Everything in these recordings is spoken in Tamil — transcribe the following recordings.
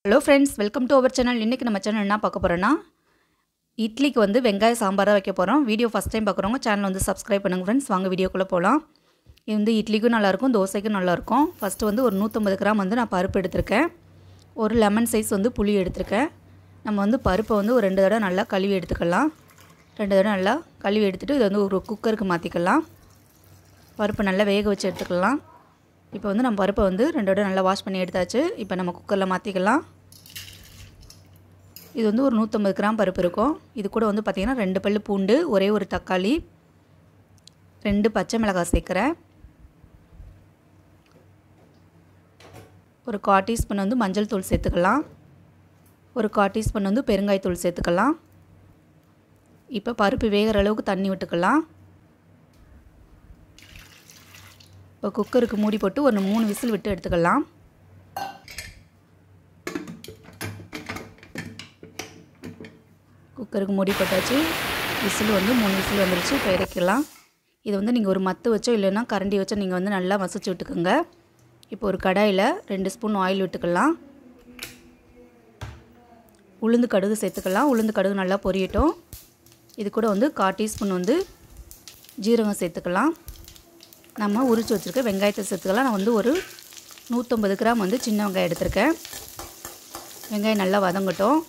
hello friends welcome to our channel இன்றைக்கி நம்ம சேனல் என்ன பார்க்க போகிறோன்னா இட்லிக்கு வந்து வெங்காய சாம்பார் தான் வைக்க போகிறோம் வீடியோ ஃபஸ்ட் டைம் பார்க்குறவங்க சேனல் வந்து சப்ஸ்கிரைப் பண்ணுங்கள் ஃப்ரெண்ட்ஸ் வாங்க வீடியோக்குள்ளே போகலாம் இது வந்து இட்லிக்கும் நல்லாயிருக்கும் தோசைக்கும் நல்லாயிருக்கும் ஃபஸ்ட்டு வந்து ஒரு நூற்றம்பது கிராம் வந்து நான் பருப்பு எடுத்திருக்கேன் ஒரு லெமன் சைஸ் வந்து புளி எடுத்திருக்கேன் நம்ம வந்து பருப்பை வந்து ஒரு ரெண்டு தடவை நல்லா கழுவி எடுத்துக்கலாம் ரெண்டு தடவை நல்லா கழுவி எடுத்துகிட்டு இதை வந்து ஒரு குக்கருக்கு மாற்றிக்கலாம் பருப்பு நல்லா வேக வச்சு எடுத்துக்கலாம் இப்போ வந்து நம்ம பருப்பை வந்து ரெண்டு தடவை நல்லா வாஷ் பண்ணி எடுத்தாச்சு இப்போ நம்ம குக்கரில் மாற்றிக்கலாம் இது வந்து ஒரு நூற்றம்பது கிராம் பருப்பு இருக்கும் இது கூட வந்து பார்த்திங்கன்னா ரெண்டு பல் பூண்டு ஒரே ஒரு தக்காளி ரெண்டு பச்சை மிளகாய் சேர்க்குறேன் ஒரு கால் டீஸ்பூன் வந்து மஞ்சள் தூள் சேர்த்துக்கலாம் ஒரு கால் டீஸ்பூன் வந்து பெருங்காயத்தூள் சேர்த்துக்கலாம் இப்போ பருப்பு வேகிற அளவுக்கு தண்ணி விட்டுக்கலாம் இப்போ குக்கருக்கு மூடி போட்டு ஒரு மூணு விசில் விட்டு எடுத்துக்கலாம் குக்கருக்கு மூடி போட்டாச்சு விசில் வந்து மூணு விசில் வந்துருச்சு இப்போ இறக்கிடலாம் இது வந்து நீங்கள் ஒரு மத்து வச்சோ இல்லைன்னா கரண்டி வச்சோ நீங்கள் வந்து நல்லா மசிச்சு விட்டுக்கோங்க இப்போ ஒரு கடாயில் ரெண்டு ஸ்பூன் ஆயில் விட்டுக்கலாம் உளுந்து கடுகு சேர்த்துக்கலாம் உளுந்து கடுகு நல்லா பொரியட்டும் இது கூட வந்து கால் டீஸ்பூன் வந்து ஜீரகம் சேர்த்துக்கலாம் நம்ம உரித்து வச்சுருக்க வெங்காயத்தை சேர்த்துக்கலாம் நான் வந்து ஒரு நூற்றம்பது கிராம் வந்து சின்ன வெங்காயம் எடுத்திருக்கேன் வெங்காயம் நல்லா வதங்கட்டும்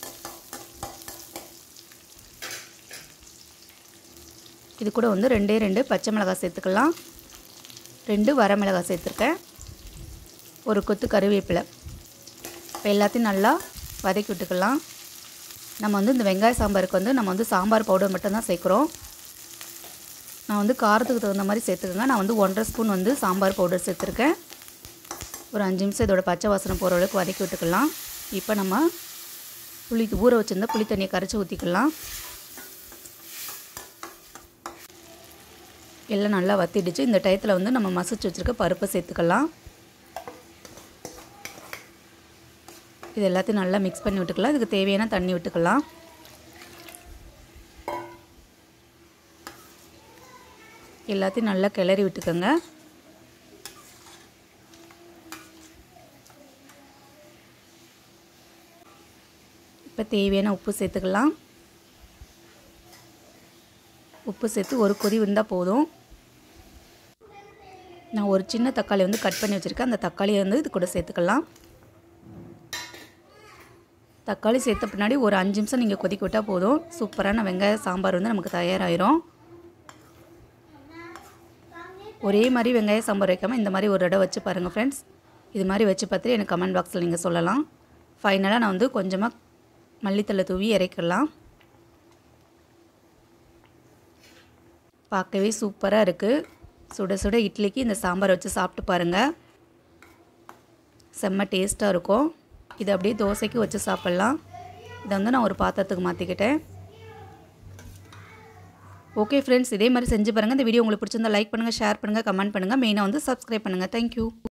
இது கூட வந்து ரெண்டே ரெண்டு பச்சை மிளகாய் சேர்த்துக்கலாம் ரெண்டு வரமிளகாய் சேர்த்துருக்கேன் ஒரு கொத்து கருவேப்பிலை இப்போ எல்லாத்தையும் நல்லா வதக்கி விட்டுக்கலாம் நம்ம வந்து இந்த வெங்காய சாம்பாருக்கு வந்து நம்ம வந்து சாம்பார் பவுடர் மட்டும்தான் சேர்க்குறோம் நான் வந்து காரத்துக்கு தகுந்த மாதிரி சேர்த்துக்கோங்க நான் வந்து ஒன்றரை ஸ்பூன் வந்து சாம்பார் பவுடர் சேர்த்துருக்கேன் ஒரு அஞ்சு நிமிஷம் இதோட பச்சை வாசனை போகிற அளவுக்கு வதக்கி விட்டுக்கலாம் இப்போ நம்ம புளிக்கு ஊற வச்சுருந்தா புளி தண்ணியை கரைச்சி ஊற்றிக்கலாம் எல்லாம் நல்லா வத்திடுச்சு இந்த டயத்தில் வந்து நம்ம மசிச்சு வச்சுருக்க பருப்பை சேர்த்துக்கலாம் இது எல்லாத்தையும் நல்லா மிக்ஸ் பண்ணி விட்டுக்கலாம் இதுக்கு தேவையான தண்ணி விட்டுக்கலாம் எல்லாத்தையும் நல்லா கிளறி விட்டுக்கோங்க இப்போ தேவையான உப்பு சேர்த்துக்கலாம் உப்பு சேர்த்து ஒரு கொதி வந்தால் போதும் நான் ஒரு சின்ன தக்காளி வந்து கட் பண்ணி வச்சுருக்கேன் அந்த தக்காளியை வந்து இது கூட சேர்த்துக்கலாம் தக்காளி சேர்த்த பின்னாடி ஒரு அஞ்சு நிமிஷம் நீங்கள் கொதிக்க விட்டால் போதும் சூப்பரான வெங்காய சாம்பார் வந்து நமக்கு தயாராகிரும் ஒரே மாதிரி வெங்காய சாம்பார் வைக்காமல் இந்த மாதிரி ஒரு தடவை வச்சு பாருங்கள் ஃப்ரெண்ட்ஸ் இது மாதிரி வச்சு பார்த்துட்டு எனக்கு கமெண்ட் பாக்ஸில் நீங்கள் சொல்லலாம் ஃபைனலாக நான் வந்து கொஞ்சமாக மல்லித்தலை தூவி இறக்கிடலாம் பார்க்கவே சூப்பராக இருக்குது சுட சுட இட்லிக்கு இந்த சாம்பார் வச்சு சாப்பிட்டு பாருங்கள் செம்ம டேஸ்ட்டாக இருக்கும் இது அப்படியே தோசைக்கு வச்சு சாப்பிட்லாம் இதை வந்து நான் ஒரு பாத்திரத்துக்கு மாற்றிக்கிட்டேன் ஓகே ஃப்ரெண்ட்ஸ் இதே மாதிரி செஞ்சு பாருங்கள் இந்த வீடியோ உங்களுக்கு பிடிச்சிருந்தா லைக் பண்ணுங்கள் ஷேர் பண்ணுங்கள் கமெண்ட் பண்ணுங்கள் மெயினாக வந்து சப்ஸ்கிரைப் பண்ணுங்கள் தேங்க்யூ